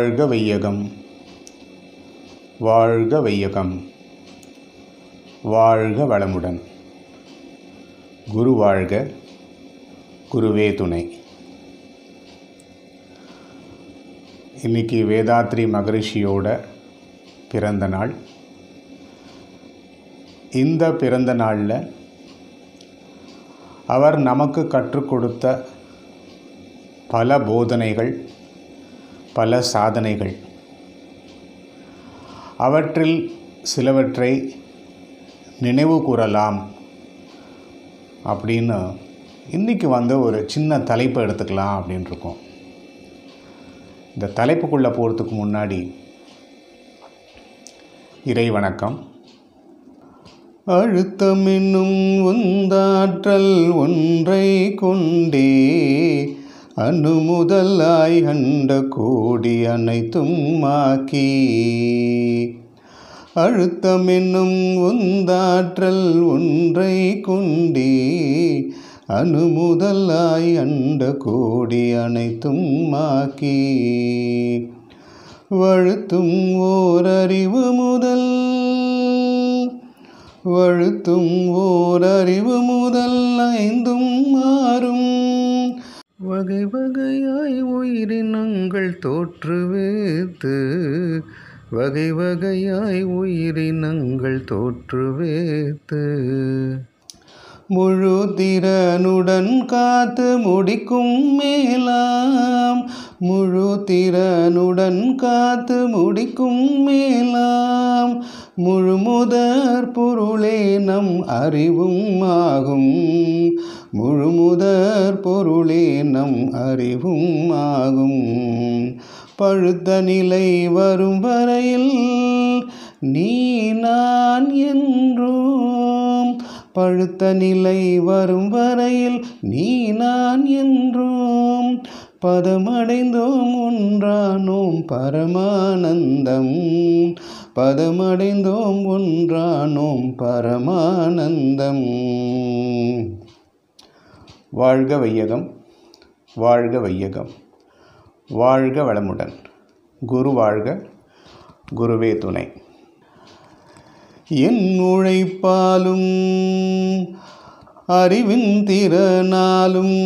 வாழ்க வையகம் வாழ்க வையகம் வாழ்க வளமுடன் குரு வாழ்க குருவே துணை இன்னைக்கு வேதாத்ரி மகரிஷியோட பிறந்த நாள் இந்த பிறந்த நாளில் அவர் நமக்கு கற்றுக் கொடுத்த பல போதனைகள் பல சாதனைகள் அவற்றில் சிலவற்றை நினைவு கூறலாம் அப்படின்னு இன்றைக்கி வந்து ஒரு சின்ன தலைப்பு எடுத்துக்கலாம் அப்படின்னு இருக்கோம் இந்த தலைப்புக்குள்ளே போகிறதுக்கு முன்னாடி இறை வணக்கம் அழுத்தம் என்னும் உந்தாற்றல் ஒன்றை கொண்டே அணு முதலாய் அண்ட கோடி அனைத்தும் மாக்கி அழுத்தம் என்னும் உந்தாற்றல் ஒன்றை கொண்டே அணு முதலாய் அண்ட கோடி அனைத்தும் மாக்கி வழுத்தும் ஓர் அறிவு முதல் வழுத்தும் ஓர் அறிவு முதல் ஐந்தும் மாறும் வகை வகையாய் உயிரினங்கள் தோற்றுவேத்து வகை வகையாய் உயிரினங்கள் தோற்றுவேத்து முழு திறனுடன் காத்து முடிக்கும் மேலாம் முழு திறனுடன் காத்து முடிக்கும் மேலாம் முழு முதற் பொருளே நம் அறிவும் ஆகும் முழு முதற் பொருளே நம் அறிவும் ஆகும் பழுத்த நிலை வரும் வரையில் நீ நான் என்றோம் பழுத்த நிலை வரும் வரையில் நீ நான் என்றோம் பதமடைந்தோம் ஒன்றானோம் பரமானந்தம் பதமடைந்தோம் ஒன்றானோம் பரமானந்தம் வாழ்க வையகம் வாழ்க வையகம் வாழ்க வளமுடன் குரு வாழ்க குருவே துணை என் உழைப்பாலும் அறிவின் திறனாலும்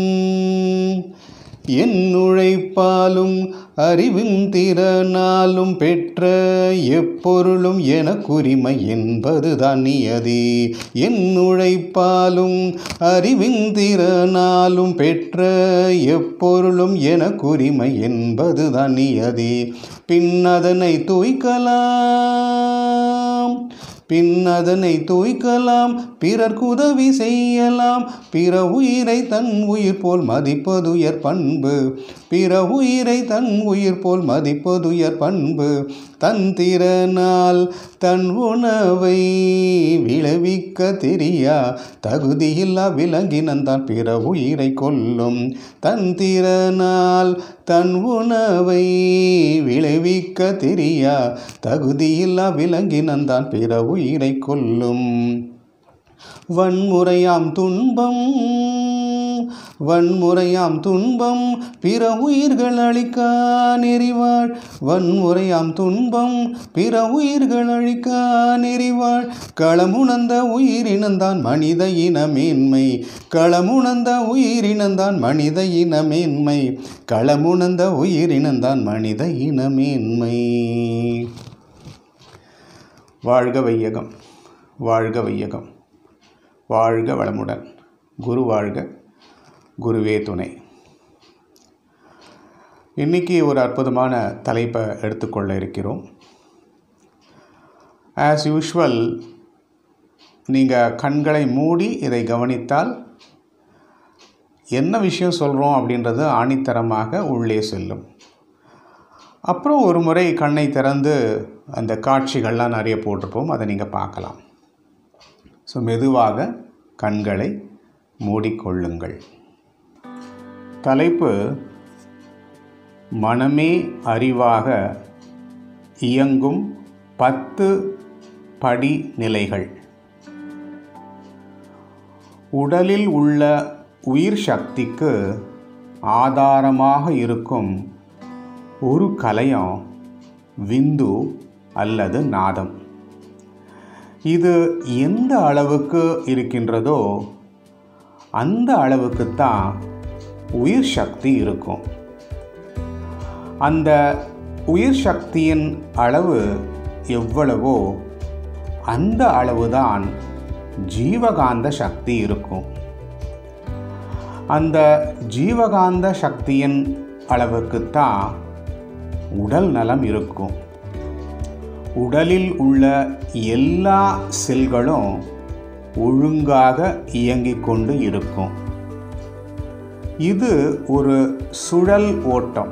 என் உழைப்பாலும் அறிவின் திறனாலும் பெற்ற எப்பொருளும் எனக்குரிமை என்பதுதான் நியதி என் உழைப்பாலும் அறிவின் திறனாலும் பெற்ற எப்பொருளும் எனக்குரிமை என்பதுதான் நியதி பின் அதனை தூய்க்கலாம் பின் அதனை தூய்க்கலாம் பிறர்க்கு உதவி செய்யலாம் பிற உயிரை தன் உயிர் போல் மதிப்பதுயர் பண்பு பிற உயிரை தன் உயிர் போல் மதிப்பதுயர் பண்பு தன் திறனால் தன் உணவை விளைவிக்க தெரியா தகுதியில்லா விலங்கினந்தான் பிற உயிரை கொல்லும் தன் திறனால் தன் உணவை விளைவிக்க தெரியா தகுதியில்லா விலங்கினந்தான் பிற உயிரை கொல்லும் வன்முறையாம் துன்பம் வன்முறையாம் துன்பம் பிற உயிர்கள் அழிக்கா நெறிவாள் வன்முறையாம் துன்பம் பிற உயிர்கள் அழிக்கா நெறிவாள் களமுணர்ந்த உயிரினந்தான் மனித இன மேன்மை களமுணர்ந்த உயிரினந்தான் மனித இன மேன்மை களமுணர்ந்த உயிரினந்தான் மனித இன மேன்மை வாழ்க வையகம் வாழ்க வையகம் வாழ்க வளமுடன் குரு வாழ்க குருவே துணை இன்றைக்கி ஒரு அற்புதமான தலைப்பை எடுத்துக்கொள்ள இருக்கிறோம் ஆஸ் யூஷுவல் நீங்கள் கண்களை மூடி இதை கவனித்தால் என்ன விஷயம் சொல்கிறோம் அப்படின்றது ஆணித்தரமாக உள்ளே செல்லும் அப்புறம் ஒரு முறை கண்ணை திறந்து அந்த காட்சிகள்லாம் நிறைய போட்டிருப்போம் அதை நீங்கள் பார்க்கலாம் ஸோ மெதுவாக கண்களை மூடிக்கொள்ளுங்கள் தலைப்பு மனமே அறிவாக இயங்கும் பத்து படி நிலைகள் உடலில் உள்ள உயிர் சக்திக்கு ஆதாரமாக இருக்கும் ஒரு கலையம் விந்து அல்லது நாதம் இது எந்த அளவுக்கு இருக்கின்றதோ அந்த அளவுக்குத்தான் உயிர் சக்தி இருக்கும் அந்த உயிர் சக்தியின் அளவு எவ்வளவோ அந்த அளவுதான் ஜீவகாந்த சக்தி இருக்கும் அந்த ஜீவகாந்த சக்தியின் அளவுக்குத்தான் உடல் நலம் இருக்கும் உடலில் உள்ள எல்லா செல்களும் ஒழுங்காக இயங்கிக் கொண்டு இருக்கும் இது ஒரு சுழல் ஓட்டம்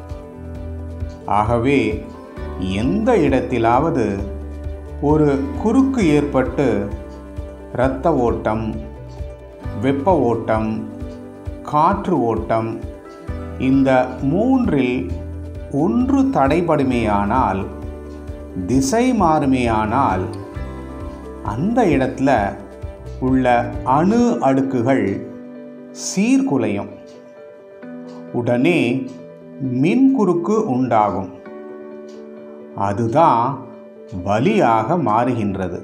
ஆகவே எந்த இடத்திலாவது ஒரு குறுக்கு ஏற்பட்டு இரத்த ஓட்டம் வெப்ப ஓட்டம் காற்று ஓட்டம் இந்த மூன்றில் ஒன்று தடைபடுமேயானால் திசை மாறுமேயானால் அந்த இடத்துல உள்ள அணு அடுக்குகள் சீர்குலையும் உடனே மின்குறுக்கு உண்டாகும் அதுதான் வலியாக மாறுகின்றது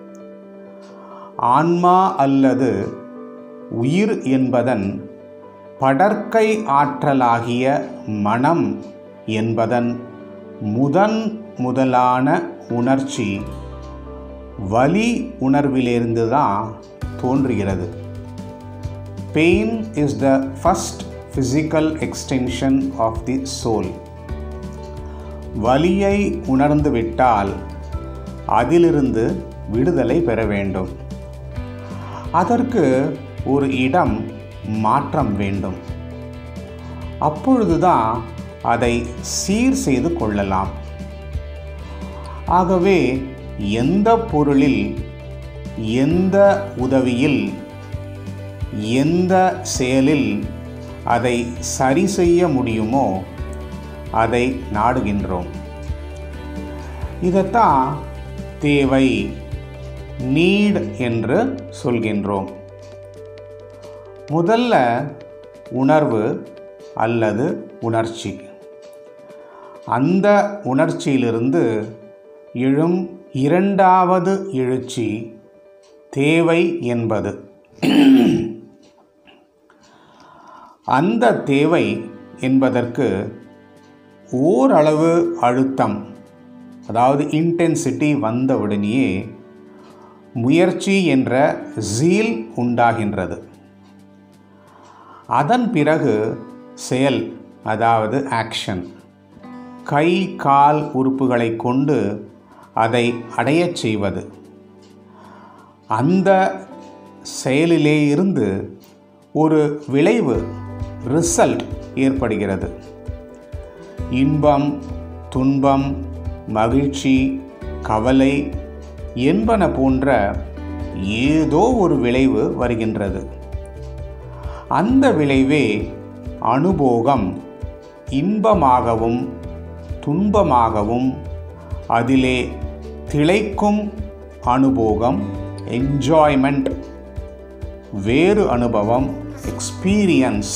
ஆன்மா அல்லது உயிர் என்பதன் படற்கை ஆற்றலாகிய மனம் என்பதன் முதன் முதலான உணர்ச்சி வலி உணர்விலிருந்து தான் தோன்றுகிறது pain is the first physical extension of the soul வலியை உணர்ந்து விட்டால் அதிலிருந்து விடுதலை பெற வேண்டும் அதற்கு ஒரு இடம் மாற்றம் வேண்டும் அப்பொழுதுதான் அதை சீர் செய்து கொள்ளலாம் ஆகவே எந்த பொருளில் எந்த உதவியில் எந்த செயலில் அதை சரி செய்ய முடியுமோ அதை நாடுகின்றோம் இதைத்தான் தேவை நீட் என்று சொல்கின்றோம் முதல்ல உணர்வு அல்லது உணர்ச்சி அந்த உணர்ச்சியிலிருந்து எழும் இரண்டாவது எழுச்சி தேவை என்பது அந்த தேவை என்பதற்கு ஓரளவு அழுத்தம் அதாவது இன்டென்சிட்டி வந்தவுடனேயே முயற்சி என்ற ஜீல் உண்டாகின்றது அதன் பிறகு செயல் அதாவது ஆக்ஷன் கை கால் உறுப்புகளை கொண்டு அதை அடையச் செய்வது அந்த செயலிலே இருந்து ஒரு விளைவு ரிசல்ட் ஏற்படுகிறது இன்பம் துன்பம் மகிழ்ச்சி கவலை என்பன போன்ற ஏதோ ஒரு விளைவு வருகின்றது அந்த விளைவே அனுபோகம் இன்பமாகவும் துன்பமாகவும் அதிலே திளைக்கும் அனுபோகம் என்ஜாய்மெண்ட் வேறு அனுபவம் எக்ஸ்பீரியன்ஸ்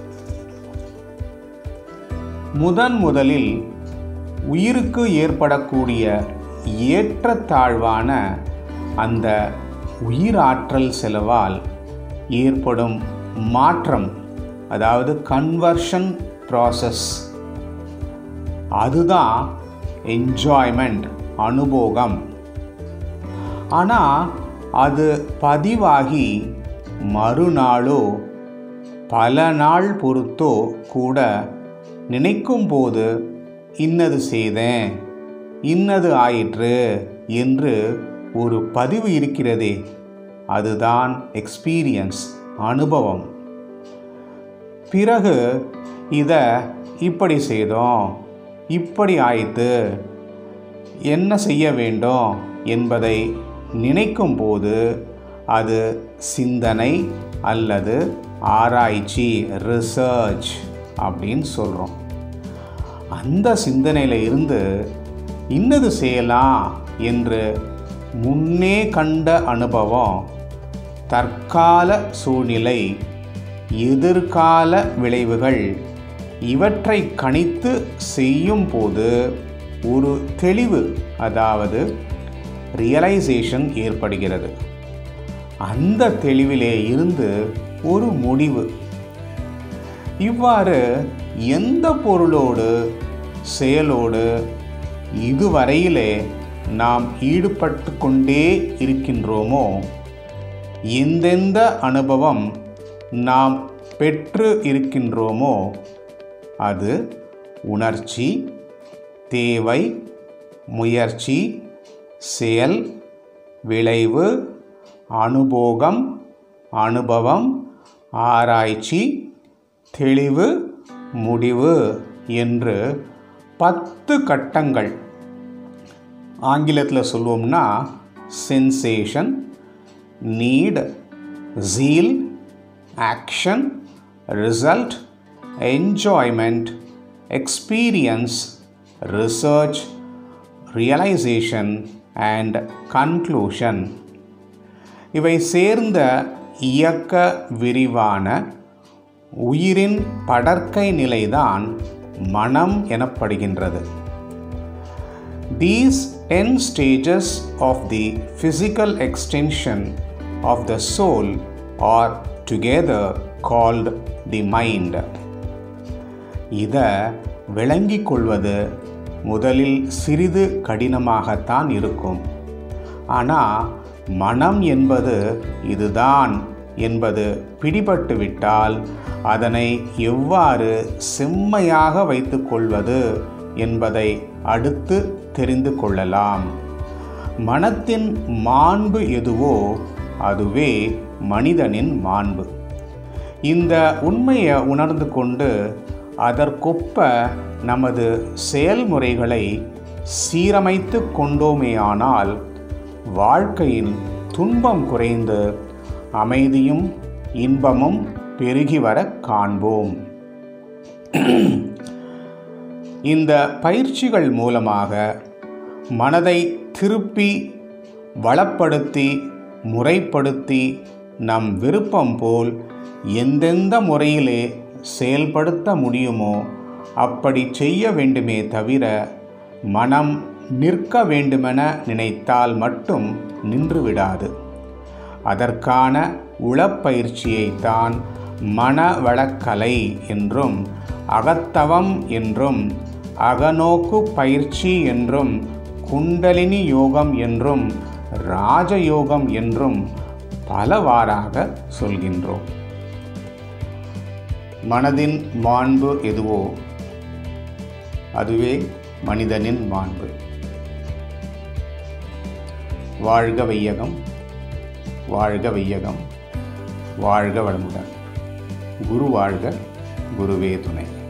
முதன் முதலில் உயிருக்கு ஏற்படக்கூடிய ஏற்றத்தாழ்வான அந்த உயிராற்றல் செலவால் ஏற்படும் மாற்றம் அதாவது கன்வர்ஷன் ப்ராசஸ் அதுதான் என்ஜாய்மெண்ட் அனுபோகம் ஆனால் அது பதிவாகி மறுநாளோ பல நாள் பொறுத்தோ கூட நினைக்கும் போது இன்னது செய்தேன் இன்னது ஆயிற்று என்று ஒரு பதிவு இருக்கிறதே அதுதான் எக்ஸ்பீரியன்ஸ் அனுபவம் பிறகு இதை இப்படி செய்தோம் இப்படி ஆயிற்று என்ன செய்ய வேண்டும் என்பதை நினைக்கும் போது அது சிந்தனை அல்லது ஆராய்ச்சி ரிசர்ச் அப்படின்னு சொல்கிறோம் அந்த சிந்தனையில் இருந்து இன்னது செய்யலாம் என்று முன்னே கண்ட அனுபவம் தற்கால சூழ்நிலை எதிர்கால விளைவுகள் இவற்றை கணித்து செய்யும் போது ஒரு தெளிவு அதாவது ரியலைசேஷன் ஏற்படுகிறது அந்த தெளிவிலே இருந்து ஒரு முடிவு இவ்வாறு எந்த பொருளோடு செயலோடு இதுவரையிலே நாம் ஈடுபட்டு கொண்டே இருக்கின்றோமோ எந்தெந்த அனுபவம் நாம் பெற்று இருக்கின்றோமோ அது உணர்ச்சி தேவை முயற்சி செயல் விளைவு அனுபோகம் அனுபவம் ஆராய்ச்சி தெளிவு முடிவு என்று பத்து கட்டங்கள் ஆங்கிலத்தில் சொல்வோம்னா sensation need zeal action result enjoyment experience research realisation and conclusion இவை சேர்ந்த இயக்க விரிவான உயிரின் படற்கை நிலைதான் மனம் எனப்படுகின்றது These 10 stages of the physical extension of the soul are together called the mind. இதை விளங்கிக் கொள்வது முதலில் சிறிது கடினமாகத்தான் இருக்கும் ஆனால் மனம் என்பது இதுதான் என்பது பிடிபட்டு விட்டால் அதனை எவ்வாறு செம்மையாக வைத்துக்கொள்வது என்பதை அடுத்து தெரிந்து கொள்ளலாம் மனத்தின் மாண்பு எதுவோ அதுவே மனிதனின் மாண்பு இந்த உண்மையை உணர்ந்து கொண்டு அதற்கொப்ப நமது செயல்முறைகளை சீரமைத்து கொண்டோமேயானால் வாழ்க்கையில் துன்பம் குறைந்து அமைதியும் இன்பமும் பெருகி வர காண்போம் இந்த பயிற்சிகள் மூலமாக மனதை திருப்பி வளப்படுத்தி முறைப்படுத்தி நம் விருப்பம் போல் எந்தெந்த முறையிலே செயல்படுத்த முடியுமோ அப்படி செய்ய வேண்டுமே தவிர மனம் நிற்க வேண்டுமென நினைத்தால் மட்டும் நின்றுவிடாது அதற்கான உளப்பயிற்சியைத்தான் மனவளக்கலை என்றும் அகத்தவம் என்றும் அகநோக்கு பயிற்சி என்றும் குண்டலினி யோகம் என்றும் ராஜயோகம் என்றும் பலவாறாக சொல்கின்றோம் மனதின் மாண்பு எதுவோ அதுவே மனிதனின் மாண்பு வாழ்க வையகம் வாழ்க வையகம் வாழ்க வளமுடன் குரு வாழ்க குருவே துணை